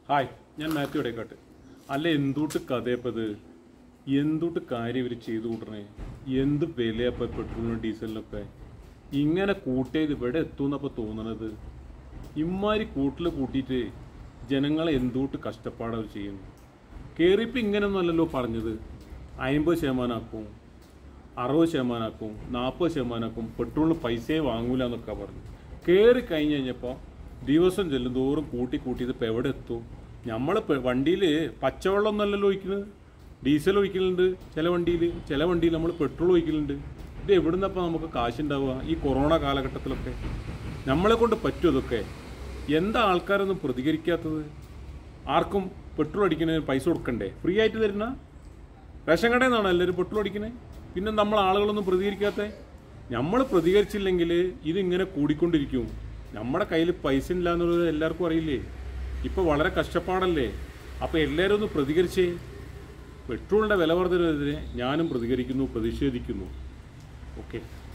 hi ഞാൻ മാത്യു ഇടേക്കാട്ട് അല്ല എന്തുട്ട് കഥയപ്പത് എന്തുട്ട് കാര്യം ഇവർ ചെയ്തു കൂട്ടണേ എന്ത് വിലയപ്പ പെട്രോളിനും ഡീസലിനൊക്കെ ഇങ്ങനെ കൂട്ടിയത് ഇവിടെ എത്തുമെന്നപ്പോൾ തോന്നണത് ഇമ്മാരി കൂട്ടിൽ കൂട്ടിയിട്ട് ജനങ്ങളെ എന്തുട്ട് കഷ്ടപ്പാട് അവർ ചെയ്യുന്നു കയറിയപ്പോൾ ഇങ്ങനെയൊന്നുമല്ലല്ലോ പറഞ്ഞത് അമ്പത് ശതമാനമാക്കും അറുപത് ശതമാനമാക്കും നാൽപ്പത് ശതമാനമാക്കും പെട്രോളിന് പൈസയെ വാങ്ങൂല എന്നൊക്കെ പറഞ്ഞു കയറി കഴിഞ്ഞ് കഴിഞ്ഞപ്പോൾ ദിവസം ചെല്ലും തോറും കൂട്ടി കൂട്ടി ഇതിപ്പോൾ എവിടെ എത്തും നമ്മൾ വണ്ടിയിൽ പച്ചവെള്ളം ഒന്നല്ലല്ലോ ഒഴിക്കുന്നത് ഡീസൽ ഒഴിക്കലുണ്ട് ചില വണ്ടിയിൽ ചില വണ്ടിയിൽ നമ്മൾ പെട്രോൾ ഒഴിക്കലുണ്ട് ഇത് എവിടുന്നപ്പോൾ നമുക്ക് കാശുണ്ടാവുക ഈ കൊറോണ കാലഘട്ടത്തിലൊക്കെ നമ്മളെ കൊണ്ട് പറ്റും ഇതൊക്കെ എന്താ ആൾക്കാരൊന്നും പ്രതികരിക്കാത്തത് ആർക്കും പെട്രോൾ അടിക്കുന്നതിന് പൈസ കൊടുക്കണ്ടേ ഫ്രീ ആയിട്ട് തരുന്ന റേഷൻ കടയിൽ നിന്നാണ് എല്ലാവരും പെട്രോൾ അടിക്കുന്നത് പിന്നെ നമ്മൾ ആളുകളൊന്നും പ്രതികരിക്കാത്ത നമ്മൾ പ്രതികരിച്ചില്ലെങ്കിൽ ഇതിങ്ങനെ കൂടിക്കൊണ്ടിരിക്കും നമ്മുടെ കയ്യിൽ പൈസ ഇല്ല എന്നുള്ളത് എല്ലാവർക്കും അറിയില്ലേ ഇപ്പോൾ വളരെ കഷ്ടപ്പാടല്ലേ അപ്പോൾ എല്ലാവരും ഒന്ന് പ്രതികരിച്ചേ പെട്രോളിൻ്റെ വില വർധനവിനെതിരെ ഞാനും പ്രതികരിക്കുന്നു പ്രതിഷേധിക്കുന്നു ഓക്കെ